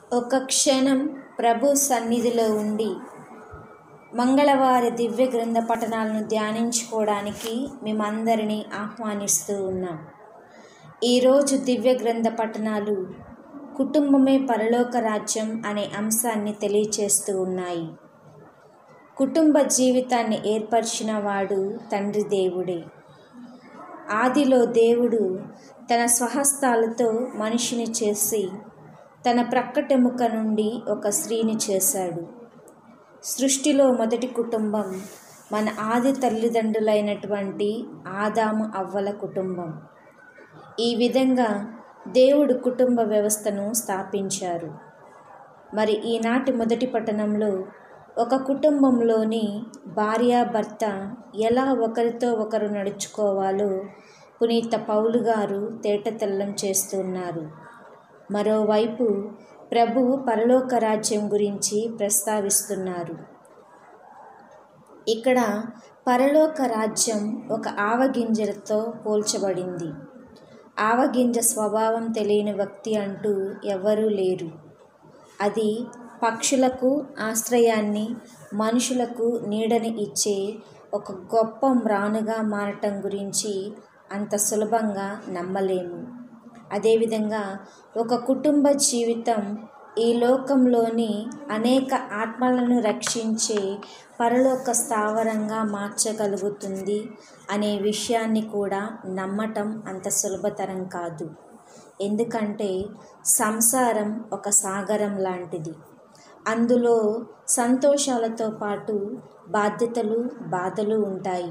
ఒక క్షణం ప్రభు సన్నిధిలో ఉండి మంగళవారి దివ్య గ్రంథ పఠనాలను ధ్యానించుకోవడానికి మేమందరినీ ఆహ్వానిస్తూ ఉన్నాం ఈరోజు దివ్య గ్రంథ పఠనాలు కుటుంబమే పరలోక రాజ్యం అనే అంశాన్ని తెలియచేస్తూ ఉన్నాయి కుటుంబ జీవితాన్ని ఏర్పరిచిన వాడు తండ్రి దేవుడే ఆదిలో దేవుడు తన స్వహస్తాలతో మనిషిని చేసి తన ప్రక్కటెముక నుండి ఒక స్త్రీని చేశాడు సృష్టిలో మొదటి కుటుంబం మన ఆది తల్లిదండ్రులైనటువంటి ఆదాము అవ్వల కుటుంబం ఈ విధంగా దేవుడు కుటుంబ వ్యవస్థను స్థాపించారు మరి ఈనాటి మొదటి పట్టణంలో ఒక కుటుంబంలోని భార్యాభర్త ఎలా ఒకరితో ఒకరు నడుచుకోవాలో పునీత పౌలు గారు తేటతెల్లం చేస్తున్నారు మరోవైపు ప్రభువు పరలోక రాజ్యం గురించి ప్రస్తావిస్తున్నారు ఇక్కడ పరలోక రాజ్యం ఒక ఆవగింజలతో పోల్చబడింది ఆవగింజ స్వభావం తెలియని వ్యక్తి అంటూ ఎవరూ లేరు అది పక్షులకు ఆశ్రయాన్ని మనుషులకు నీడని ఇచ్చే ఒక గొప్ప మ్రానుగా మారటం గురించి అంత సులభంగా నమ్మలేము అదేవిధంగా ఒక కుటుంబ జీవితం ఈ లోకంలోని అనేక ఆత్మలను రక్షించే పరలోక స్థావరంగా మార్చగలుగుతుంది అనే విషయాన్ని కూడా నమ్మటం అంత సులభతరం కాదు ఎందుకంటే సంసారం ఒక సాగరం లాంటిది అందులో సంతోషాలతో పాటు బాధ్యతలు బాధలు ఉంటాయి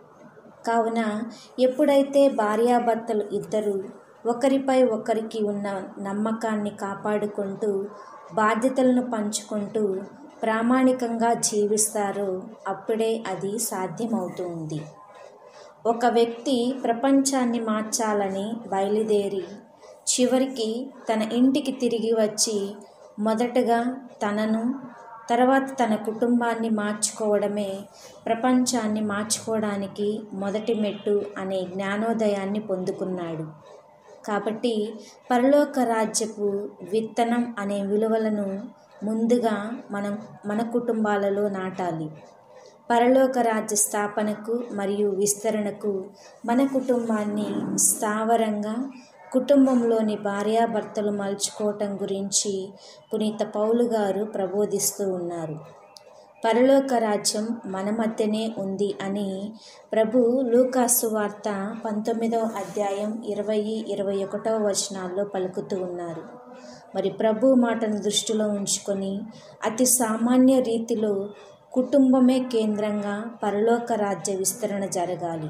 కావున ఎప్పుడైతే భార్యాభర్తలు ఇద్దరు ఒకరిపై ఒకరికి ఉన్న నమ్మకాన్ని కాపాడుకుంటూ బాధ్యతలను పంచుకుంటూ ప్రామాణికంగా జీవిస్తారో అప్పుడే అది సాధ్యమవుతుంది ఒక వ్యక్తి ప్రపంచాన్ని మార్చాలని బయలుదేరి చివరికి తన ఇంటికి తిరిగి వచ్చి మొదటగా తనను తర్వాత తన కుటుంబాన్ని మార్చుకోవడమే ప్రపంచాన్ని మార్చుకోవడానికి మొదటి మెట్టు అనే జ్ఞానోదయాన్ని పొందుకున్నాడు కాబట్టి పరలోక రాజ్యపు విత్తనం అనే విలువలను ముందుగా మనం మన కుటుంబాలలో నాటాలి పరలోక రాజ్య స్థాపనకు మరియు విస్తరణకు మన కుటుంబాన్ని స్థావరంగా కుటుంబంలోని భార్యాభర్తలు మలుచుకోవటం గురించి పునీత పౌలు గారు ప్రబోధిస్తూ ఉన్నారు పరలోక రాజ్యం మన మధ్యనే ఉంది అని ప్రభు లూకాసు వార్త పంతొమ్మిదవ అధ్యాయం ఇరవై ఇరవై ఒకటవ వచనాల్లో పలుకుతూ ఉన్నారు మరి ప్రభు మాటను దృష్టిలో ఉంచుకొని అతి సామాన్య రీతిలో కుటుంబమే కేంద్రంగా పరలోక రాజ్య విస్తరణ జరగాలి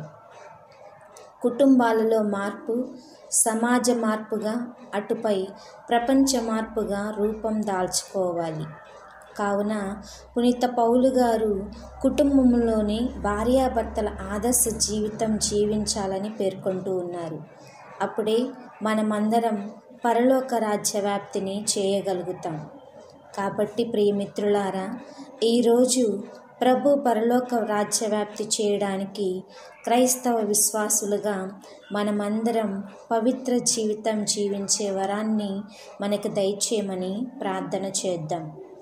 కుటుంబాలలో మార్పు సమాజ మార్పుగా అటుపై ప్రపంచ మార్పుగా రూపం దాల్చుకోవాలి కావున పునీత పౌలు గారు కుటుంబంలోని భార్యాభర్తల ఆదర్శ జీవితం జీవించాలని పేర్కొంటూ ఉన్నారు అప్పుడే మనమందరం పరలోక రాజ్య వ్యాప్తిని చేయగలుగుతాం కాబట్టి ప్రియమిత్రులారా ఈరోజు ప్రభు పరలోక రాజ్య వ్యాప్తి చేయడానికి క్రైస్తవ విశ్వాసులుగా మనమందరం పవిత్ర జీవితం జీవించే వరాన్ని మనకు దయచేయమని ప్రార్థన చేద్దాం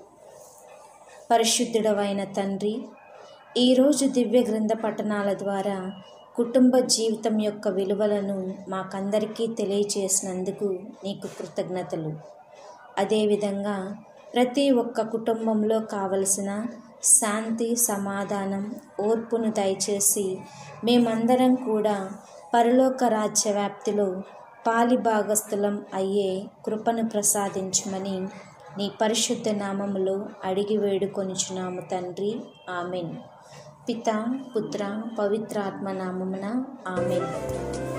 పరిశుద్ధుడవైన తండ్రి ఈరోజు దివ్య గ్రంథ పఠనాల ద్వారా కుటుంబ జీవితం యొక్క విలువలను మాకందరికీ తెలియచేసినందుకు నీకు కృతజ్ఞతలు అదేవిధంగా ప్రతి ఒక్క కుటుంబంలో కావలసిన శాంతి సమాధానం ఓర్పును దయచేసి మేమందరం కూడా పరలోక రాజ్య వ్యాప్తిలో పాలిభాగస్థులం అయ్యే కృపను ప్రసాదించమని నీ పరిశుద్ధ నామములో అడిగి వేడుకొనిచున్నాము తండ్రి ఆమెన్ పిత పుత్ర పవిత్రాత్మ నామమున ఆమెన్